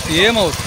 ఏమవుతుంది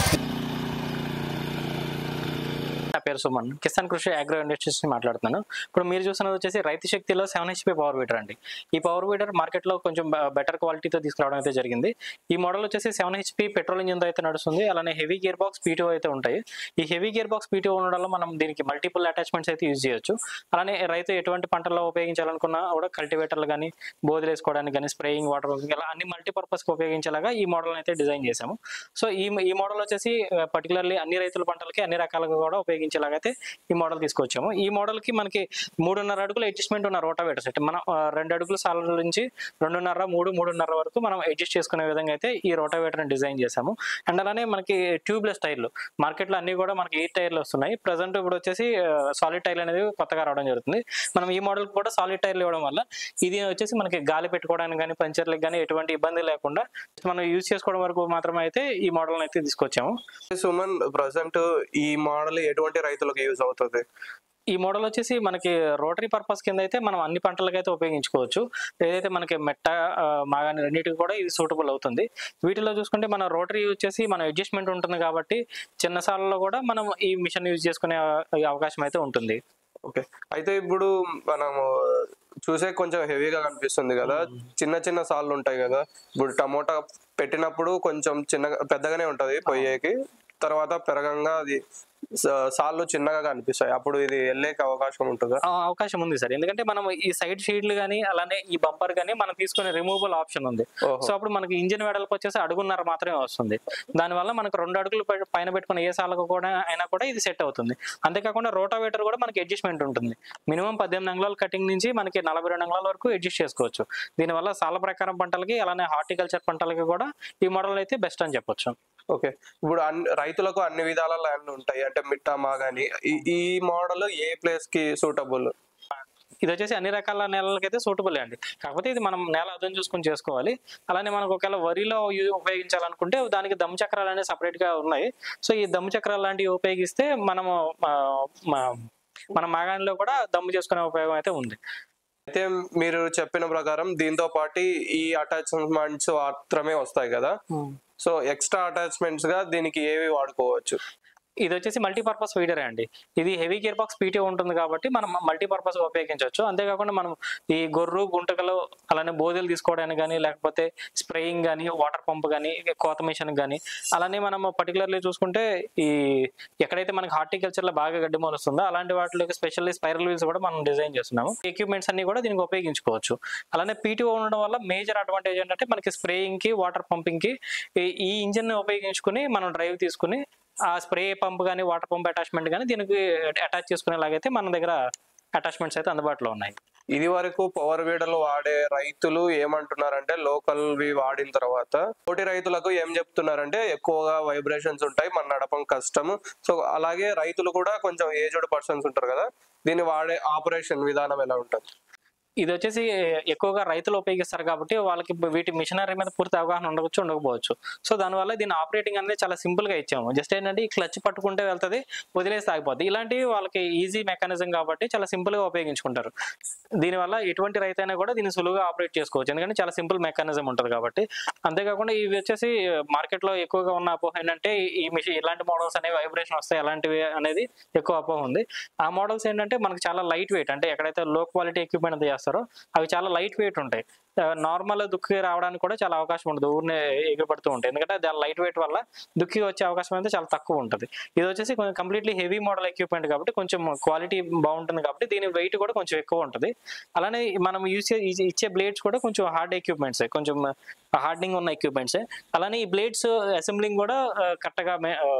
నా పేరు సుమన్ కిసాన్ కృషి అగ్రో ఇండస్ట్రీస్ నుంచి మాట్లాడుతున్నాను ఇప్పుడు మీరు చూస్తున్నది వచ్చేసి రైతు శక్తిలో సెవెన్ హెచ్పి పవర్ వీడర్ అండి ఈ పవర్ వీడర్ మార్కెట్లో కొంచెం బెటర్ క్వాలిటీతో తీసుకురావడం అయితే జరిగింది ఈ మోడల్ వచ్చేసి సెవెన్ హెచ్పి పెట్రోల్ ఇంజిన్తో అయితే నడుస్తుంది అలానే హెవీ గేర్ బాక్స్ పీటీఓ అయితే ఉంటాయి ఈ హెవీ గేర్ బాక్స్ పీటీఓ ఉండడం వల్ల మనం దీనికి మల్టిపుల్ అటాచ్మెంట్స్ అయితే యూజ్ చేయొచ్చు అలానే రైతు ఎటువంటి పంటల్లో ఉపయోగించాలనుకున్నా కూడా కల్టివేటర్లు కానీ బోధులు వేసుకోవడానికి కానీ స్ప్రేయింగ్ వాటర్ ఇలా అన్ని మల్టీపర్పస్కి ఉపయోగించేలాగా ఈ మోడల్ అయితే డిజైన్ చేశాము సో ఈ ఈ మోడల్ వచ్చేసి పర్టికులర్లీ అన్ని రైతుల పంటలకి అన్ని రకాలుగా కూడా ఉపయోగించేలాగా అయితే ఈ మోడల్ తీసుకొచ్చాము ఈ మోడల్ కి మనకి మూడున్నర అడుగుల అడ్జస్ట్మెంట్ ఉన్న రోటావేటర్ సెట్ మనం ఆ, రెండు అడుగుల సాల నుంచి రెండున్నర మూడు మూడున్నర వరకు మనం అడ్జస్ట్ చేసుకునే విధంగా అయితే ఈ రోటావేటర్ డిజైన్ చేశాము అండ్ అలానే మనకి ట్యూబ్లెస్ టైర్లు మార్కెట్లో అన్ని కూడా మనకి ఎయిట్ టైర్లు వస్తున్నాయి ప్రజెంట్ ఇప్పుడు వచ్చేసి సాలిడ్ టైర్లు అనేది కొత్తగా రావడం జరుగుతుంది మనం ఈ మోడల్ కూడా సాలిడ్ టైర్లు ఇవ్వడం వల్ల ఇది వచ్చేసి మనకి గాలి పెట్టుకోవడానికి కానీ పంచర్లకు కానీ ఎటువంటి ఇబ్బంది లేకుండా మనం యూజ్ చేసుకోవడం వరకు మాత్రమే అయితే ఈ మోడల్ అయితే తీసుకొచ్చాము సుమన్ ప్రజెంట్ ఈ మోడల్ ఎటువంటి రైతులకు యూజ్ అవుతుంది ఈ మోడల్ వచ్చేసి మనకి రోటరీ పర్పస్ కింద అయితే మనం అన్ని పంటలకు అయితే ఉపయోగించుకోవచ్చు ఏదైతే మనకి మెట్ట ఆ, మాగాని రెండింటికి కూడా ఇది సూటబుల్ అవుతుంది వీటిలో చూసుకుంటే మన రోటరీ వచ్చేసి మన అడ్జస్ట్మెంట్ ఉంటుంది కాబట్టి చిన్న సార్లలో కూడా మనం ఈ మిషన్ యూజ్ చేసుకునే ఆ, అవకాశం అయితే ఉంటుంది ఓకే అయితే ఇప్పుడు మనము చూసే కొంచెం హెవీగా కనిపిస్తుంది కదా చిన్న చిన్న సార్లు ఉంటాయి కదా ఇప్పుడు టమోటా పెట్టినప్పుడు కొంచెం చిన్నగా పెద్దగానే ఉంటది పొయ్యేకి తర్వాత పెరగంగా అది స- సార్లు చిన్నగా కనిపిస్తాయి అప్పుడు ఇది వెళ్ళేకి అవకాశం ఉంటుందా ఆ, అవకాశం ఉంది సార్ ఎందుకంటే మనం ఈ సైడ్ షీట్లు కానీ అలానే ఈ బంపర్ కానీ మనం తీసుకునే రిమూవబుల్ ఆప్షన్ ఉంది ఓహో. సో అప్పుడు మనకి ఇంజిన్ వెడల్పు వచ్చేసి అడుగున్నర మాత్రమే వస్తుంది దానివల్ల మనకు రెండు అడుగులు పై- పైన పెట్టుకున్న ఏ సాలకు కూడా అయినా కూడా ఇది సెట్ అవుతుంది అంతేకాకుండా రోటావేటర్ కూడా మనకి అడ్జస్ట్మెంట్ ఉంటుంది మినిమం పద్దెనిమిది అంగుళాల కటింగ్ నుంచి మనకి నలభై రెండు అంగుళాల వరకు అడ్జస్ట్ చేసుకోవచ్చు దీనివల్ల సాల ప్రకారం పంటలకి అలానే హార్టికల్చర్ పంటలకి కూడా ఈ మోడల్ అయితే బెస్ట్ అని చెప్పొచ్చు ఓకే ఇప్పుడు అన్ని రైతులకు అన్ని విధాల ల్యాండ్ ఉంటాయి అంటే మిట్టా మాగాని ఈ- ఈ మోడల్ ఏ ప్లేస్ కి సూటబుల్ ఇది వచ్చేసి అన్ని రకాల నేలలకైతే సూటబుల్ అండి కాకపోతే ఇది మనం నేల అర్థం చూసుకొని చేసుకోవాలి అలానే మనకు ఒకవేళ వరిలో యు- ఉపయోగించాలనుకుంటే దానికి దమ్ చక్రాలు అనేవి separate గా ఉన్నాయి సో ఈ దమ్ చక్రాలు లాంటివి ఉపయోగిస్తే మనము ఆ, మా- మన మాగాణిలో కూడా దమ్ము చేసుకునే ఉపయోగం అయితే ఉంది అయితే మీరు చెప్పిన ప్రకారం దీంతో పాటు ఈ అటాచ్మెంట్స్ మాత్రమే వస్తాయి కదా సో ఎక్స్ట్రా అటాచ్మెంట్స్ గా దీనికి ఏవి వాడుకోవచ్చు ఇది వచ్చేసి మల్టీపర్పస్ ఫీడరే అండి ఇది హెవీ గేర్ బాక్స్ పీటీ ఉంటుంది కాబట్టి మనం మల్టీపర్పస్ ఉపయోగించవచ్చు అంతేకాకుండా మనం ఈ గొర్రు గుంటకలు అలానే బోధెలు తీసుకోవడానికి కానీ లేకపోతే స్ప్రేయింగ్ కానీ వాటర్ పంప్ కానీ కోత మిషన్ కానీ అలానే మనం పర్టికులర్లీ చూసుకుంటే ఈ ఎక్కడైతే మనకి హార్టికల్చర్ లో బాగా గడ్డి మొలుస్తుందో అలాంటి వాటిలోకి స్పెషల్లీ స్పైరల్ వీల్స్ కూడా మనం డిజైన్ చేస్తున్నాము ఎక్విప్మెంట్స్ అన్ని కూడా దీనికి ఉపయోగించుకోవచ్చు అలానే పీటీఓ ఉండడం వల్ల మేజర్ అడ్వాంటేజ్ ఏంటంటే మనకి స్ప్రేయింగ్ కి వాటర్ పంపింగ్ కి ఈ- ఈ ఇంజిన్ ఉపయోగించుకుని మనం డ్రైవ్ తీసుకుని ఆ స్ప్రే పంప్ కానీ వాటర్ పంప్ అటాచ్మెంట్ కానీ దీనికి అటాచ్ చేసుకునేలాగైతే మన దగ్గర అటాచ్మెంట్స్ అయితే అందుబాటులో ఉన్నాయి ఇది వరకు పవర్ వీడర్లు వాడే రైతులు ఏమంటున్నారంటే లోకల్ వి వాడిన తర్వాత తోటి రైతులకు ఏం చెప్తున్నారంటే ఎక్కువగా వైబ్రేషన్స్ ఉంటాయి మన నడపం కష్టం సో అలాగే రైతులు కూడా కొంచెం ఏజ్డ్ పర్సన్స్ ఉంటారు కదా దీన్ని వాడే ఆపరేషన్ విధానం ఎలా ఉంటుంది ఇది వచ్చేసి ఎక్కువగా రైతులు ఉపయోగిస్తారు కాబట్టి వాళ్ళకి వీటి మిషనరీ మీద పూర్తి అవగాహన ఉండవచ్చు ఉండకపోవచ్చు సో దానివల్ల దీని ఆపరేటింగ్ అనేది చాలా సింపుల్ గా ఇచ్చాము జస్ట్ ఏంటంటే ఈ క్లచ్ పట్టుకుంటే వెళ్తుంది వదిలేసి ఆగిపోద్ది ఇలాంటివి వాళ్ళకి ఈజీ మెకానిజం కాబట్టి చాలా సింపుల్ గా ఉపయోగించుకుంటారు దీనివల్ల ఎటువంటి రైతు అయినా కూడా దీన్ని సులువుగా ఆపరేట్ చేసుకోవచ్చు ఎందుకంటే చాలా సింపుల్ మెకానిజం ఉంటుంది కాబట్టి అంతేకాకుండా ఇవి వచ్చేసి మార్కెట్ లో ఎక్కువగా ఉన్న అపోహ ఏంటంటే ఈ మిషన్ ఇలాంటి మోడల్స్ అనేవి వైబ్రేషన్ వస్తాయి అలాంటివి అనేది ఎక్కువ అపోహ ఉంది ఆ మోడల్స్ ఏంటంటే మనకి చాలా లైట్ వెయిట్ అంటే ఎక్కడైతే లో క్వాలిటీ ఎక్విప్మెంట్ చేస్తారో అవి చాలా లైట్ వెయిట్ ఉంటాయి నార్మల్ దుక్కి రావడానికి కూడా చాలా అవకాశం ఉండదు ఊరినే ఎగిరిపడుతూ ఉంటాయి ఎందుకంటే దాని లైట్ వెయిట్ వల్ల దుక్కి వచ్చే అవకాశం అయితే చాలా తక్కువ ఉంటుంది ఇది వచ్చేసి కొంచెం కంప్లీట్లీ హెవీ మోడల్ ఎక్విప్మెంట్ కాబట్టి కొంచెం క్వాలిటీ బాగుంటుంది కాబట్టి దీని వెయిట్ కూడా కొంచెం ఎక్కువ ఉంటుంది అలానే మనం యూస్ ఇచ్చే బ్లేడ్స్ కూడా కొంచెం హార్డ్ ఎక్విప్మెంట్స్ కొంచెం హార్డింగ్ ఉన్న ఎక్విప్మెంట్స్ అలానే ఈ బ్లేడ్స్ అసెంబ్లింగ్ కూడా కరెక్ట్గా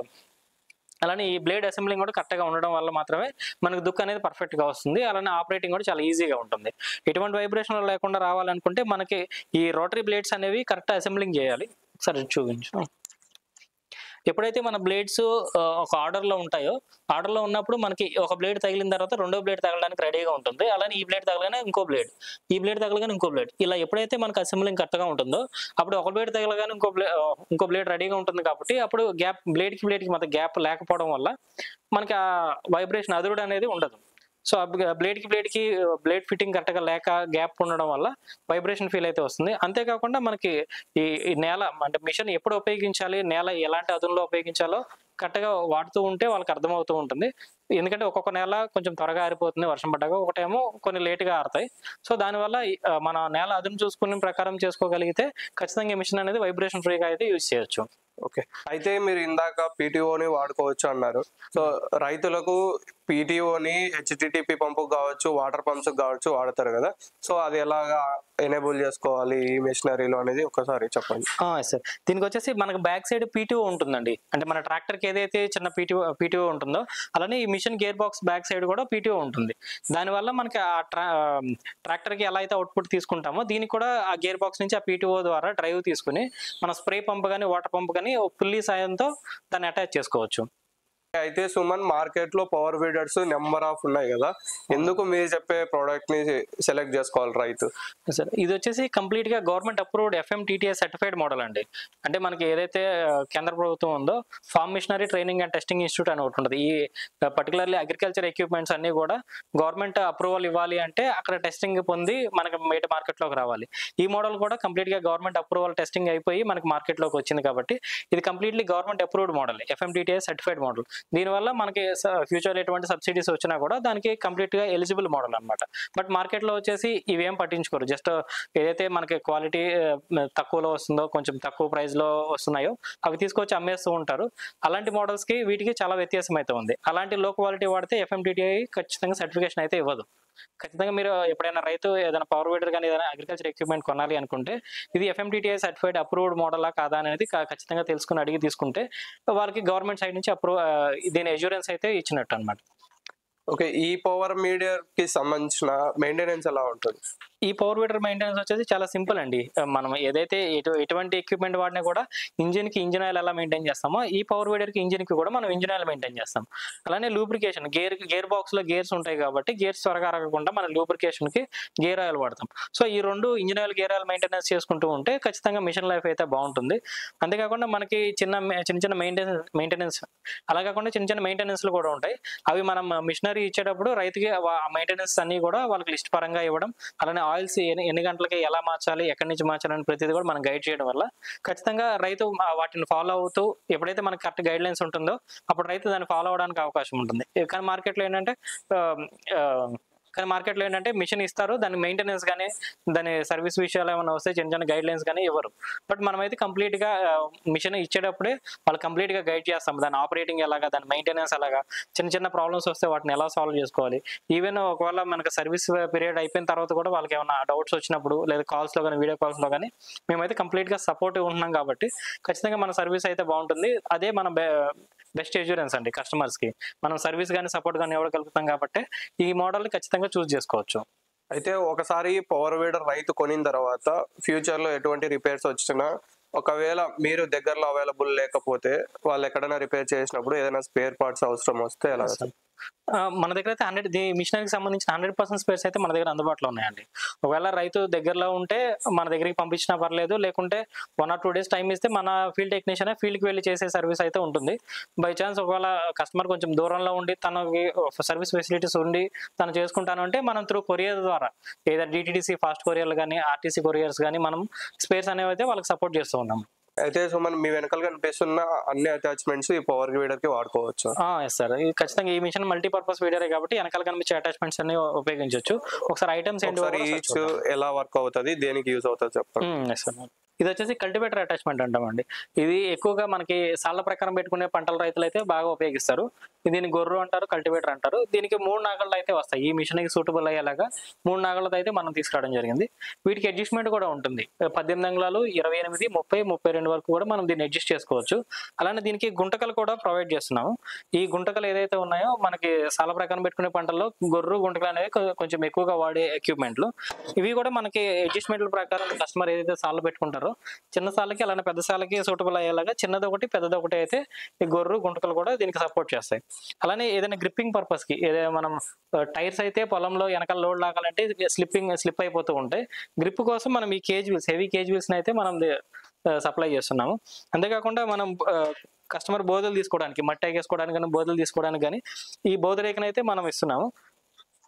అలానే ఈ బ్లేడ్ అసెంబ్లింగ్ కూడా కరెక్ట్గా ఉండడం వల్ల మాత్రమే మనకు దుక్ అనేది పర్ఫెక్ట్గా వస్తుంది అలానే ఆపరేటింగ్ కూడా చాలా ఈజీగా ఉంటుంది ఎటువంటి వైబ్రేషన్ లేకుండా రావాలనుకుంటే మనకి ఈ రోటరీ బ్లేడ్స్ అనేవి కరెక్ట్ అసెంబ్లింగ్ చేయాలి సరే చూపించు ఎప్పుడైతే మన బ్లేడ్స్ ఒక ఆర్డర్లో ఉంటాయో ఆర్డర్లో ఉన్నప్పుడు మనకి ఒక బ్లేడ్ తగిలిన తర్వాత రెండో బ్లేడ్ తగలడానికి రెడీగా ఉంటుంది అలానే ఈ బ్లేడ్ తగలగానే ఇంకో బ్లేడ్ ఈ బ్లేడ్ తగలగానే ఇంకో బ్లేడ్ ఇలా ఎప్పుడైతే మనకి అసెంబ్లింగ్ కరెక్ట్గా ఉంటుందో అప్పుడు ఒక బ్లేడ్ తగలగానే ఇంకో బ్లేడ్ ఇంకో బ్లేడ్ రెడీగా ఉంటుంది కాబట్టి అప్పుడు గ్యాప్ బ్లేడ్కి బ్లేడ్కి మధ్య గ్యాప్ లేకపోవడం వల్ల మనకి ఆ వైబ్రేషన్ అదురుడు అనేది ఉండదు సో ఆ బ్లేడ్ కి బ్లేడ్ కి బ్లేడ్ ఫిట్టింగ్ కరెక్ట్ గా లేక గ్యాప్ ఉండడం వల్ల వైబ్రేషన్ ఫీల్ అయితే వస్తుంది అంతేకాకుండా మనకి ఈ ఈ నేల అంటే మిషన్ ఎప్పుడు ఉపయోగించాలి నేల ఎలాంటి అదునులో ఉపయోగించాలో కరెక్ట్గా వాడుతూ ఉంటే వాళ్ళకి అర్థమవుతూ ఉంటుంది ఎందుకంటే ఒక్కొక్క నేల కొంచెం త్వరగా ఆరిపోతుంది వర్షం పడ్డాక ఒకటేమో కొన్ని లేట్గా ఆరుతాయి సో దానివల్ల ఈ, ఆ, మన నేల అదును చూసుకునే ప్రకారం చేసుకోగలిగితే ఖచ్చితంగా ఈ మిషన్ అనేది వైబ్రేషన్ ఫ్రీగా అయితే యూజ్ చేయొచ్చు ఓకే అయితే మీరు ఇందాక పీటీఓని వాడుకోవచ్చు అన్నారు సో రైతులకు పీటీఓని హెచ్టిటిపి పంపు కావచ్చు వాటర్ పంప్స్ కావచ్చు వాడతారు కదా సో అది ఎలాగా ఎనేబుల్ చేసుకోవాలి ఈ మెషినరీలో అనేది ఒకసారి చెప్పండి సార్ దీనికి వచ్చేసి మనకు బ్యాక్ సైడ్ పీటీఓ ఉంటుందండి అంటే మన ట్రాక్టర్కి ఏదైతే చిన్న పీటీఓ పీటీఓ ఉంటుందో అలానే ఈ machine gear box back side కూడా పీటీఓ ఉంటుంది దానివల్ల మనకి ఆ ట్రా ట్రాక్టర్కి ఎలా అయితే అవుట్పుట్ తీసుకుంటామో దీనికి కూడా ఆ గేర్ బాక్స్ నుంచి ఆ పీటీఓ ద్వారా డ్రైవ్ తీసుకుని మన స్ప్రే పంప్ కానీ వాటర్ పంప్ కానీ పుల్లి సాయంతో దాన్ని అటాచ్ చేసుకోవచ్చు అయితే సుమన్ మార్కెట్ లో పవర్ వీడర్స్ నెంబర్ ఆఫ్ ఉన్నాయి కదా ఎందుకు మీరు చెప్పే ప్రోడక్ట్ ని సెలెక్ట్ చేసుకోవాలి రైతు సార్ ఇది వచ్చేసి కంప్లీట్ గా government approved FMTTS certified model అండి అంటే మనకి ఏదైతే ఆ, కేంద్ర ప్రభుత్వం ఉందో farm machinery training and testing institute అని ఒకటి ఉంటుంది ఈ పర్టికులర్లీ అగ్రికల్చర్ ఎక్విప్మెంట్స్ అన్ని కూడా గవర్నమెంట్ అప్రూవల్ ఇవ్వాలి అంటే అక్కడ టెస్టింగ్ పొంది మనకి బయట మార్కెట్ లోకి రావాలి ఈ మోడల్ కూడా కంప్లీట్ గా గవర్నమెంట్ అప్రూవల్ టెస్టింగ్ అయిపోయి మనకి మార్కెట్ లోకి వచ్చింది కాబట్టి ఇది completely government approved model FMTTS certified model దీనివల్ల మనకి ఫ్యూచర్ ఎటువంటి సబ్సిడీస్ వచ్చినా కూడా దానికి కంప్లీట్ గా ఎలిజిబుల్ మోడల్ అన్నమాట బట్ మార్కెట్ లో వచ్చేసి ఇవేం పట్టించుకోరు జస్ట్ ఏదైతే మనకి క్వాలిటీ తక్కువలో వస్తుందో కొంచెం తక్కువ ప్రైస్ లో వస్తున్నాయో అవి తీసుకొచ్చి అమ్మేస్తూ ఉంటారు అలాంటి మోడల్స్ కి వీటికి చాలా వ్యత్యాసం అయితే ఉంది అలాంటి లో క్వాలిటీ వాడితే ఎఫ్ఎంటీటీఐ ఖచ్చితంగా సర్టిఫికేషన్ అయితే ఇవ్వదు ఖచ్చితంగా మీరు ఎప్పుడైనా రైతు ఏదైనా పవర్ వీడర్ కానీ ఏదైనా అగ్రికల్చర్ ఎక్విప్మెంట్ కొనాలి అనుకుంటే ఇది ఎఫ్ఎంటీటీఐ సర్టిఫైడ్ అప్రూవ్డ్ మోడలా కాదా అనేది క- ఖచ్చితంగా తెలుసుకుని అడిగి తీసుకుంటే వాళ్ళకి గవర్నమెంట్ సైడ్ నుంచి అప్రూవ్ దీని ఎష్యూరెన్స్ అయితే ఇచ్చినట్టు అనమాట ఓకే ఈ పవర్ మీడియర్ కి సంబంధించిన మెయింటెనెన్స్ ఎలా ఉంటుంది ఈ పవర్ వీడర్ మెయింటెనెన్స్ వచ్చేసి చాలా సింపుల్ అండి మనం ఏదైతే ఎటు ఎటువంటి ఎక్విప్మెంట్ వాడినా కూడా ఇంజిన్ కి ఇంజిన్ ఆయిల్ ఎలా మెయింటైన్ చేస్తామో ఈ పవర్ వీడర్ కి ఇంజిన్ కి కూడా మనం ఇంజిన్ ఆయిల్ మెయింటైన్ చేస్తాం అలానే లూబ్రికేషన్ గేర్ గేర్ బాక్స్ లో గేర్స్ ఉంటాయి కాబట్టి గేర్స్ త్వరగా అరగకుండా మన లూబ్రికేషన్ కి గేర్ ఆయిల్ వాడతాం సో ఈ రెండు engine oil gear oil maintenance చేసుకుంటూ ఉంటే ఖచ్చితంగా మిషన్ లైఫ్ అయితే బాగుంటుంది అంతేకాకుండా మనకి చిన్న చిన్న చిన్న మెయింటెనెన్స్ మెయింటెనెన్స్ అలా కాకుండా చిన్న చిన్న మెయింటెనెన్స్లు కూడా ఉంటాయి అవి మనం మిషనరీ ఇచ్చేటప్పుడు రైతుకి ఆ మెయింటెనెన్స్ అన్ని కూడా వాళ్ళకి లిస్ట్ పరంగా ఇవ్వడం అలానే ఆయిల్స్ ఎన్ని ఎన్ని గంటలకి ఎలా మార్చాలి ఎక్కడి నుంచి మార్చాలి అని ప్రతిదీ కూడా మనం గైడ్ చేయడం వల్ల ఖచ్చితంగా రైతు ఆ వాటిని ఫాలో అవుతూ ఎప్పుడైతే మనకి కరెక్ట్ గైడ్ లైన్స్ ఉంటుందో అప్పుడు రైతు దాన్ని ఫాలో అవడానికి అవకాశం ఉంటుంది కానీ మార్కెట్లో ఏంటంటే ఆ, ఆ, కానీ మార్కెట్లో ఏంటంటే మిషన్ ఇస్తారు దాని మెయింటెనెన్స్ కానీ దాని సర్వీస్ విషయాలు ఏమైనా వస్తే చిన్న చిన్న గైడ్ లైన్స్ కానీ ఇవ్వరు బట్ మనమైతే కంప్లీట్ గా మిషన్ ఇచ్చేటప్పుడే వాళ్ళు కంప్లీట్ గా గైడ్ చేస్తాం దాని ఆపరేటింగ్ ఎలాగా దాని మెయింటెనెన్స్ ఎలాగా చిన్న చిన్న ప్రాబ్లమ్స్ వస్తే వాటిని ఎలా సాల్వ్ చేసుకోవాలి ఈవెన్ ఒకవేళ మనకి సర్వీస్ పీరియడ్ అయిపోయిన తర్వాత కూడా వాళ్ళకి ఏమైనా డౌట్స్ వచ్చినప్పుడు లేదా కాల్స్ లో కానీ వీడియో కాల్స్ లో కానీ మేమైతే కంప్లీట్ గా సపోర్ట్ ఉంటున్నాం కాబట్టి ఖచ్చితంగా మన సర్వీస్ అయితే బాగుంటుంది అదే మన బెస్ట్ ఎష్యూరెన్స్ అండి కస్టమర్స్ కి మనం సర్వీస్ కానీ సపోర్ట్ కానీ ఇవ్వగలుగుతాం కాబట్టి ఈ మోడల్ ఖచ్చితంగా చూస్ చేసుకోవచ్చు అయితే ఒకసారి పవర్ వీడర్ రైతు కొనిన తర్వాత ఫ్యూచర్ లో ఎటువంటి రిపేర్స్ వచ్చినా ఒకవేళ మీరు దగ్గరలో అవైలబుల్ లేకపోతే వాళ్ళు ఎక్కడైనా రిపేర్ చేసినప్పుడు ఏదైనా స్పేర్ పార్ట్స్ అవసరం వస్తే ఎలా ఆ, మన దగ్గర అయితే హండ్రెడ్ ది మిషనరీకి సంబంధించిన హండ్రెడ్ పర్సెంట్ స్పేర్స్ అయితే మన దగ్గర అందుబాటులో ఉన్నాయండి ఒకవేళ రైతు దగ్గరలో ఉంటే మన దగ్గరికి పంపించినా పర్లేదు లేకుంటే one or two days time ఇస్తే మన ఫీల్డ్ టెక్నీషియన్ ఫీల్డ్కి వెళ్ళి చేసే సర్వీస్ అయితే ఉంటుంది బై ఛాన్స్ ఒకవేళ కస్టమర్ కొంచెం దూరంలో ఉండి తనకి సర్వీస్ ఫెసిలిటీస్ ఉండి తను చేసుకుంటాను అంటే మనం త్రూ కొరియర్ ద్వారా ఏదైనా డిటిడిసి ఫాస్ట్ కొరియర్లు కానీ ఆర్టీసీ కొరియర్స్ కానీ మనం స్పేర్స్ అనేవి అయితే వాళ్ళకి సపోర్ట్ చేస్తూ ఉన్నాం అయితే సో మనం మీ వెనకాల కనిపిస్తున్న అన్ని అటాచ్మెంట్స్ ఈ పవర్ వీడర్ కి వాడుకోవచ్చు ఎస్ సార్ ఇది ఖచ్చితంగా ఈ మిషన్ మల్టీపర్పస్ వీడియోరే కాబట్టి వెనకాల కనిపించే అటాచ్మెంట్స్ అన్ని ఉపయోగించవచ్చు ఒకసారి ఐటమ్స్ ఏంటి ఒకసారి ఈచ్ ఎలా వర్క్ అవుతుంది దేనికి యూజ్ అవుతుంది చెప్పండి ఎస్ సార్ ఇది వచ్చేసి కల్టివేటర్ అటాచ్మెంట్ అంటామండి ఇది ఎక్కువగా మనకి సాళ్ళ ప్రకారం పెట్టుకునే పంటల రైతులు అయితే బాగా ఉపయోగిస్తారు దీన్ని గొర్రు అంటారు కల్టివేటర్ అంటారు దీనికి మూడు నాగళ్ళు అయితే వస్తాయి ఈ మిషన్ కి సూటబుల్ అయ్యేలాగా మూడు నాగళ్ళతో అయితే మనం తీసుకురావడం జరిగింది వీటికి అడ్జస్ట్మెంట్ కూడా ఉంటుంది పద్దెనిమిది అంగుళాలు ఇరవై ఎనిమిది ముప్పై ముప్పై రెండు వరకు కూడా మనం దీన్ని అడ్జస్ట్ చేసుకోవచ్చు అలానే దీనికి గుంటకలు కూడా ప్రొవైడ్ చేస్తున్నాము ఈ గుంటకలు ఏదైతే ఉన్నాయో మనకి సాల ప్రకారం పెట్టుకునే పంటల్లో గొర్రు గుంటకలు అనేవి కొ- కొంచెం ఎక్కువగా వాడే ఎక్విప్మెంట్లు ఇవి కూడా మనకి అడ్జస్ట్మెంట్ల ప్రకారం కస్టమర్ ఏదైతే సార్లు పెట్టుకుంటారో చిన్న సార్లకి అలానే పెద్ద సార్లకి సూటబుల్ అయ్యేలాగా చిన్నది ఒకటి పెద్దది ఒకటి అయితే ఈ గొర్రు గుంటకలు కూడా దీనికి సపోర్ట్ చేస్తాయి అలానే ఏదైనా గ్రిప్పింగ్ పర్పస్ కి ఏదైనా మనం టైర్స్ అయితే పొలంలో వెనకాల లోడ్ లాగాలంటే స్లిప్పింగ్ స్లిప్ అయిపోతూ ఉంటాయి గ్రిప్ కోసం మనం ఈ cage wheels heavy cage wheels అయితే మనం సప్లై చేస్తున్నాము అంతేకాకుండా మనం కస్టమర్ బోధలు తీసుకోవడానికి మట్టి ఎగేసుకోవడానికి కానీ బోధలు తీసుకోవడానికి కానీ ఈ బోధ రేఖనైతే మనం ఇస్తున్నాము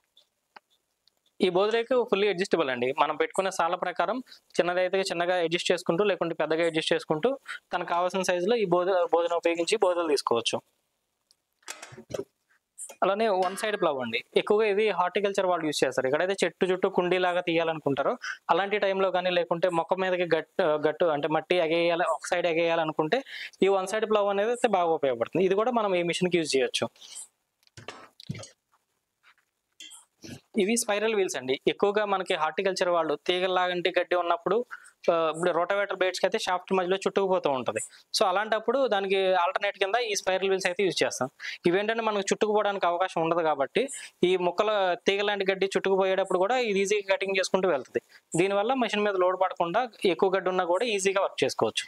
ఈ బోధలేకు ఫుల్లీ అడ్జస్టబుల్ అండి మనం పెట్టుకునే సాల ప్రకారం చిన్నదైతే చిన్నగా అడ్జస్ట్ చేసుకుంటూ లేకుంటే పెద్దగా అడ్జస్ట్ చేసుకుంటూ తనకు కావాల్సిన సైజులో ఈ బోధ బోధన ఉపయోగించి బోధలు తీసుకోవచ్చు అలానే వన్ సైడ్ ప్లవ్ అండి ఎక్కువగా ఇది హార్టికల్చర్ వాళ్ళు యూస్ చేస్తారు ఎక్కడైతే చెట్టు చుట్టూ కుండీలాగా తీయాలనుకుంటారో అలాంటి టైంలో కానీ లేకుంటే మొక్క మీదకి గట్టు గట్టు అంటే మట్టి ఎగేయాలి ఒక సైడ్ ఎగేయాలనుకుంటే ఈ వన్ సైడ్ ప్లవ్ అనేది అయితే బాగా ఉపయోగపడుతుంది ఇది కూడా మనం ఈ మిషన్కి యూజ్ చేయొచ్చు ఇవి స్పైరల్ వీల్స్ అండి ఎక్కువగా మనకి హార్టికల్చర్ వాళ్ళు తీగలాగంటి గడ్డి ఉన్నప్పుడు ఆ, ఇప్పుడు రోటవేటర్ బేట్స్కి అయితే షాఫ్ట్ మధ్యలో చుట్టుకుపోతూ ఉంటుంది సో అలాంటప్పుడు దానికి ఆల్టర్నేట్ కింద ఈ స్పైరల్ వీల్స్ అయితే యూజ్ చేస్తాం ఇవేంటంటే మనకు చుట్టుకుపోవడానికి అవకాశం ఉండదు కాబట్టి ఈ మొక్కల తీగ లాంటి గడ్డి చుట్టుకుపోయేటప్పుడు కూడా ఇది ఈజీగా కటింగ్ చేసుకుంటూ వెళ్తుంది దీనివల్ల మెషిన్ మీద లోడ్ పడకుండా ఎక్కువ గడ్డి ఉన్నా కూడా ఈజీగా వర్క్ చేసుకోవచ్చు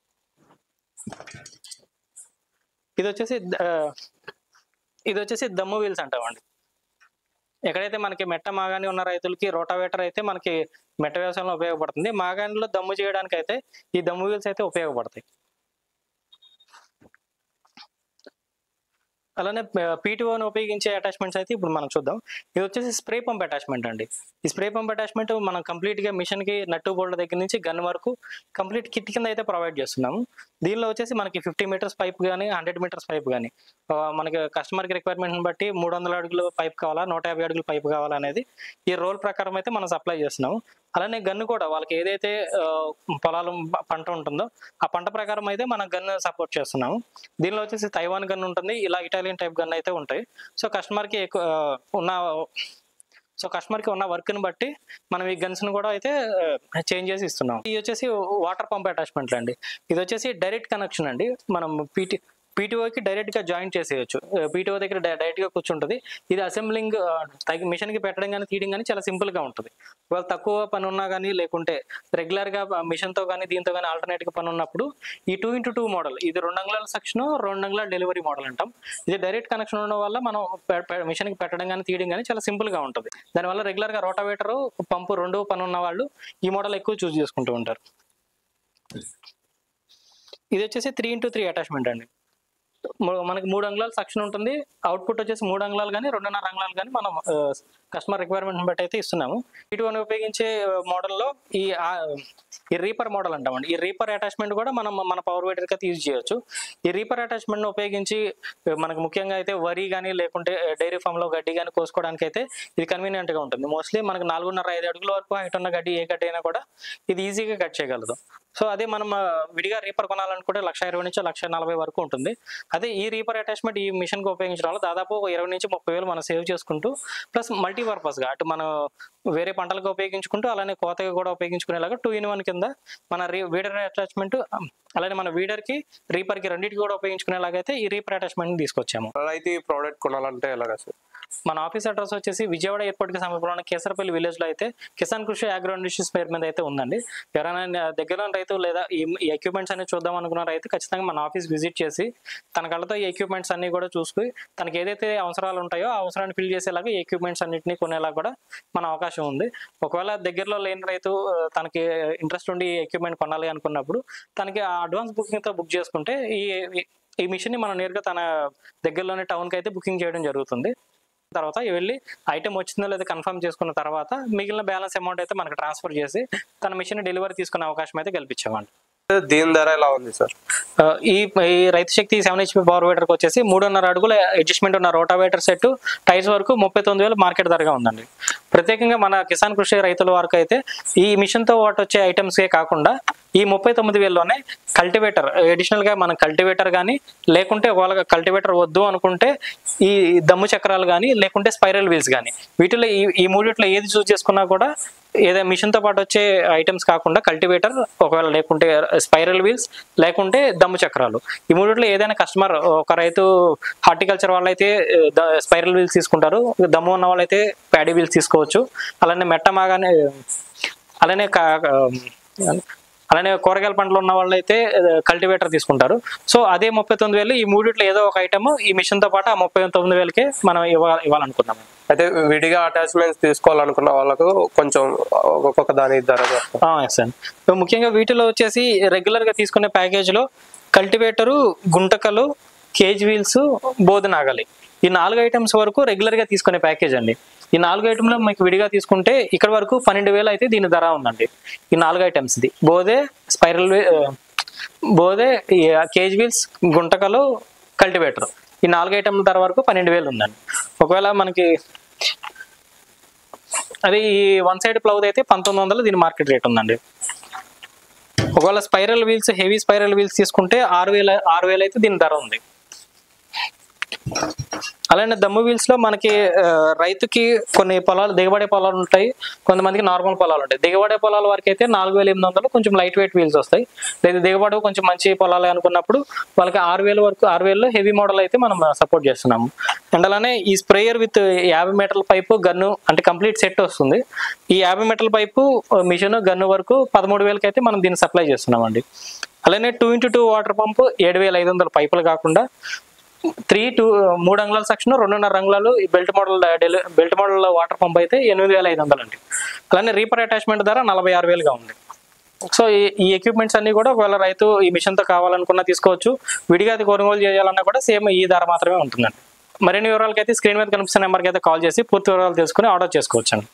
ఇది వచ్చేసి ఆ, ఇది వచ్చేసి దమ్ము వీల్స్ అంటామండి ఎక్కడైతే మనకి మెట్ట మాగాని ఉన్న రైతులకి రోటావేటర్ అయితే మనకి మెట్ట వ్యవసాయంలో ఉపయోగపడుతుంది మాగానిలో దమ్ము చేయడానికి అయితే ఈ దమ్ము వీల్స్ అయితే ఉపయోగపడతాయి అలానే పీటీఓని ఉపయోగించే అటాచ్మెంట్స్ అయితే ఇప్పుడు మనం చూద్దాం ఇది వచ్చేసి స్ప్రే పంప్ అటాచ్మెంట్ అండి ఈ స్ప్రే పంప్ అటాచ్మెంట్ మనం కంప్లీట్ గా మిషన్ కి నట్టు బోల్డ్ దగ్గర నుంచి గన్ వరకు కంప్లీట్ కిట్ కింద అయితే ప్రొవైడ్ చేస్తున్నాము దీనిలో వచ్చేసి మనకి ఫిఫ్టీ మీటర్స్ పైప్ కానీ హండ్రెడ్ మీటర్స్ పైప్ కానీ మనకి కస్టమర్ కి రిక్వైర్మెంట్ బట్టి మూడు వందల అడుగులు పైప్ కావాలా నూట యాభై అడుగులు పైప్ కావాలా అనేది ఈ రోల్ ప్రకారం అయితే మనం సప్లై చేస్తున్నాము అలానే గన్ను కూడా వాళ్ళకి ఏదైతే ఆ, పొలాలు ప- పంట ఉంటుందో ఆ పంట ప్రకారం అయితే మనం గన్ సపోర్ట్ చేస్తున్నాము దీనిలో వచ్చేసి తైవాన్ గన్ ఉంటుంది ఇలా ఇటాలియన్ టైప్ గన్ అయితే ఉంటాయి సో కస్టమర్ కి ఎక్కువ ఆ, ఉన్న సో కస్టమర్ కి ఉన్న వర్క్ ని బట్టి మనం ఈ గన్స్ ని కూడా అయితే చేంజ్ చేసి ఇస్తున్నాం ఇది వచ్చేసి వాటర్ పంప్ అటాచ్మెంట్ అండి ఇది వచ్చేసి డైరెక్ట్ కనెక్షన్ అండి మనం పీటీ పీటీఓకి డైరెక్ట్ గా జాయిన్ చేసేయచ్చు పీటీఓ దగ్గర డైరెక్ట్ గా కూర్చుంటుంది ఇది అసెంబ్లింగ్ తగి మిషన్ కి పెట్టడం కానీ తీయడం కానీ చాలా సింపుల్ గా ఉంటుంది ఒకవేళ తక్కువ పని ఉన్నా కానీ లేకుంటే రెగ్యులర్ గా మిషన్ తో కానీ దీంతో కానీ ఆల్టర్నేట్ గా పని ఉన్నప్పుడు ఈ టూ ఇంటూ టూ మోడల్ ఇది రెండు అంగుళాల సెక్షన్ రెండు అంగుళాల డెలివరీ మోడల్ అంటాం ఇది డైరెక్ట్ కనెక్షన్ ఉండడం వల్ల మనం మిషన్ కి పెట్టడం కానీ తీయడం కానీ చాలా సింపుల్ గా ఉంటుంది దానివల్ల రెగ్యులర్ గా రోటావేటర్ పంపు రెండు పని ఉన్న వాళ్ళు ఈ మోడల్ ఎక్కువ చూస్ చేసుకుంటూ ఉంటారు ఇది వచ్చేసి త్రీ ఇంటూ త్రీ అటాచ్మెంట్ అండి ము- మనకి మూడు అంగుళాలు సెక్షన్ ఉంటుంది అవుట్పుట్ వచ్చేసి మూడు అంగుళాలు కానీ రెండున్నర అంగుళాలు కానీ మనం కస్టమర్ రిక్వైర్మెంట్ బట్టి అయితే ఇస్తున్నాము ఇటువంటి ఉపయోగించే మోడల్లో ఈ ఆ, ఈ రీపర్ మోడల్ అంటామండి ఈ రీపర్ అటాచ్మెంట్ కూడా మనం మన పవర్ వైడర్ అయితే యూజ్ చేయొచ్చు ఈ రీపర్ అటాచ్మెంట్ ఉపయోగించి ఆ, మనకు ముఖ్యంగా అయితే వరి కానీ లేకుంటే డైరీ ఫామ్ లో గడ్డి కానీ కోసుకోవడానికి అయితే ఇది కన్వీనియంట్ గా ఉంటుంది మోస్ట్లీ మనకు నాలుగున్నర ఐదు అడుగుల వరకు హైట్ ఉన్న గడ్డి ఏ గడ్డి అయినా కూడా ఇది ఈజీగా కట్ చేయగలదు సో అదే మనం ఆ, విడిగా రీపర్ కొనాలనుకుంటే లక్ష ఇరవై నుంచి లక్ష నలభై వరకు ఉంటుంది అదే ఈ రీపర్ అటాచ్మెంట్ ఈ మిషన్ కి ఉపయోగించడం వల్ల దాదాపు ఒక ఇరవై నుంచి ముప్పై వేలు మనం సేవ్ చేసుకుంటూ ప్లస్ మల్టీపర్పస్ గా అటు మనం వేరే పంటలకు ఉపయోగించుకుంటూ అలానే కోతగా కూడా ఉపయోగించుకునేలాగా టూ ఇన్ వన్ కింద మన రీ వీడర్ అటాచ్మెంట్ అలానే మన వీడర్ కి రీపర్ కి రెండింటికి కూడా ఉపయోగించుకునేలాగా అయితే ఈ రీపర్ అటాచ్మెంట్ తీసుకొచ్చాము అయితే ఈ ప్రోడక్ట్ కొనాలంటే ఎలాగా సార్ మన ఆఫీస్ అడ్రస్ వచ్చేసి విజయవాడ ఎయిర్పోర్ట్ కి సమీపంలో ఉన్న కేసరపల్లి విలేజ్ లో అయితే కిసాన్ కృషి అగ్రో ఇండస్ట్రీస్ పేరు మీద అయితే ఉందండి ఎవరైనా దగ్గర రైతు లేదా ఈ ఎక్విప్మెంట్స్ అన్ని చూద్దాం అనుకున్న రైతు ఖచ్చితంగా మన ఆఫీస్ విజిట్ చేసి తన కళ్ళతో ఈ ఎక్విప్మెంట్స్ అన్ని కూడా చూసుకుని తనకి ఏదైతే అవసరాలు ఉంటాయో ఆ అవసరాన్ని ఫిల్ చేసేలాగా ఈ ఎక్విప్మెంట్స్ అన్నింటినీ కొనేలా కూడా మన అవకాశం ఉంది ఒకవేళ దగ్గరలో లేని రైతు ఆ, తనకి ఇంట్రెస్ట్ ఉండి ఈ ఎక్విప్మెంట్ కొనాలి అనుకున్నప్పుడు తనకి ఆ అడ్వాన్స్ బుకింగ్ తో బుక్ చేసుకుంటే ఈ ఈ- ఈ మిషన్ ని మనం నేరుగా తన దగ్గరలోని టౌన్ కి అయితే బుకింగ్ చేయడం జరుగుతుంది తర్వాత వెళ్ళి ఐటమ్ వచ్చిందో లేదో కన్ఫర్మ్ చేసుకున్న తర్వాత మిగిలిన బ్యాలెన్స్ అమౌంట్ అయితే మనకు ట్రాన్స్ఫర్ చేసి తన మిషన్ డెలివరీ తీసుకునే అవకాశం అయితే కల్పించామండి దీని ధర ఎలా ఉంది సార్ ఆ, ఈ ఈ Raitu Shakti seven HP power వేటర్కి వచ్చేసి మూడున్నర అడుగుల అడ్జస్ట్మెంట్ ఉన్న రోటావేటర్ సెట్ టైర్స్ వరకు ముప్పై తొమ్మిది వేలు మార్కెట్ ధరగా ఉందండి ప్రత్యేకంగా మన కిసాన్ కృషి రైతుల వరకు అయితే ఈ మిషన్ తో పాటు వచ్చే ఐటమ్సే కాకుండా ఈ ముప్పై తొమ్మిది వేలలోనే కల్టివేటర్ అడిషనల్ గా మన కల్టివేటర్ కానీ లేకుంటే ఒకవేళ కల్టివేటర్ వద్దు అనుకుంటే ఈ దమ్ము చక్రాలు కానీ లేకుంటే స్పైరల్ వీల్స్ కానీ వీటిలో ఈ ఈ మూడిట్లో ఏది చూస్ చేసుకున్నా కూడా ఏదైనా మిషన్ తో పాటు వచ్చే ఐటమ్స్ కాకుండా కల్టివేటర్ ఒకవేళ లేకుంటే స్పైరల్ వీల్స్ లేకుంటే దమ్ము చక్రాలు ఈ మూడిట్లో ఏదైనా కస్టమర్ ఒక రైతు హార్టికల్చర్ వాళ్ళైతే స్పైరల్ వీల్స్ తీసుకుంటారు దమ్ము ఉన్న వాళ్ళైతే ప్యాడీ వీల్స్ తీసుకోవచ్చు అలానే మెట్ట మాగానే అలానే కా- అలానే కూరగాయల పంటలు ఉన్న వాళ్ళు అయితే కల్టివేటర్ తీసుకుంటారు సో అదే ముప్పై తొమ్మిది వేలు ఈ మూడిట్లో ఏదో ఒక ఐటమ్ ఈ మిషన్ తో పాటు ఆ ముప్పై తొమ్మిది వేలకే మనం ఇవ్వ ఇవ్వాలనుకున్నాము అయితే విడిగా అటాచ్మెంట్స్ తీసుకోవాలనుకున్న వాళ్ళకు కొంచెం ఒక్కొక్క దాని ధర చెప్తారా? ఎస్ అండి సో ముఖ్యంగా వీటిలో వచ్చేసి రెగ్యులర్ గా తీసుకునే ప్యాకేజ్ లో కల్టివేటరు గుంటకలు కేజ్ వీల్స్ బోధనాగలి ఈ నాలుగు ఐటమ్స్ వరకు రెగ్యులర్ గా తీసుకునే ప్యాకేజ్ అండి ఈ నాలుగు ఐటెంలో మీకు విడిగా తీసుకుంటే ఇక్కడ వరకు పన్నెండు వేలు అయితే దీని ధర ఉందండి ఈ నాలుగు ఐటమ్స్ది బోదే స్పైరల్ వే- ఆ, బోదే ఈ కేజ్ వీల్స్ గుంటకలు కల్టివేటర్ ఈ నాలుగు ఐటెంల ధర వరకు పన్నెండు వేలు ఉందండి ఒకవేళ మనకి అది ఈ వన్ సైడ్ ప్లౌది అయితే పంతొమ్మిది వందలు దీని మార్కెట్ రేట్ ఉందండి ఒకవేళ spiral wheels heavy spiral wheels తీసుకుంటే ఆరు వేల ఆరు వేలు అయితే దీని ధర ఉంది అలానే దమ్ము వీల్స్ లో మనకి ఆ, రైతుకి కొన్ని పొలాలు దిగబడే పొలాలు ఉంటాయి కొంతమందికి నార్మల్ పొలాలు ఉంటాయి దిగబడే పొలాల వరకు అయితే నాలుగు వేల ఎనిమిది వందలు కొంచెం లైట్ వెయిట్ వీల్స్ వస్తాయి లేదా దిగబడి కొంచెం మంచి పొలాలు అనుకున్నప్పుడు వాళ్ళకి ఆరు వేల వరకు ఆరు వేలలో హెవీ మోడల్ అయితే మనం సపోర్ట్ చేస్తున్నాము అండ్ అలానే ఈ స్ప్రేయర్ విత్ యాభై మీటర్ల పైపు గన్ను అంటే కంప్లీట్ సెట్ వస్తుంది ఈ యాభై మీటర్ల పైపు మిషన్ గన్ను వరకు పదమూడు వేలకి అయితే మనం దీన్ని సప్లై చేస్తున్నామండి అలానే two into two water pump ఏడు వేల ఐదు వందల పైపులు కాకుండా త్రీ టూ మూడు అంగుళాల సెక్షన్ రెండున్నర అంగుళాలు ఈ బెల్ట్ మోడల్ డెలి బెల్ట్ మోడల్ వాటర్ పంప్ అయితే ఎనిమిది వేల ఐదు వందలు అండి అలానే రీపర్ అటాచ్మెంట్ ధర నలభై ఆరు వేలుగా ఉంది సో ఈ ఈ ఎక్విప్మెంట్స్ అన్ని కూడా ఒకవేళ రైతు ఈ మిషన్తో కావాలనుకున్నా తీసుకోవచ్చు విడిగా అది కొనుగోలు చేయాలన్నా కూడా సేమ్ ఈ ధర మాత్రమే ఉంటుందండి మరిన్ని వివరాలకైతే స్క్రీన్ మీద కనిపిస్తున్న నెంబర్కి అయితే కాల్ చేసి పూర్తి వివరాలు తెలుసుకుని ఆర్డర్ చేసుకోవచ్చండి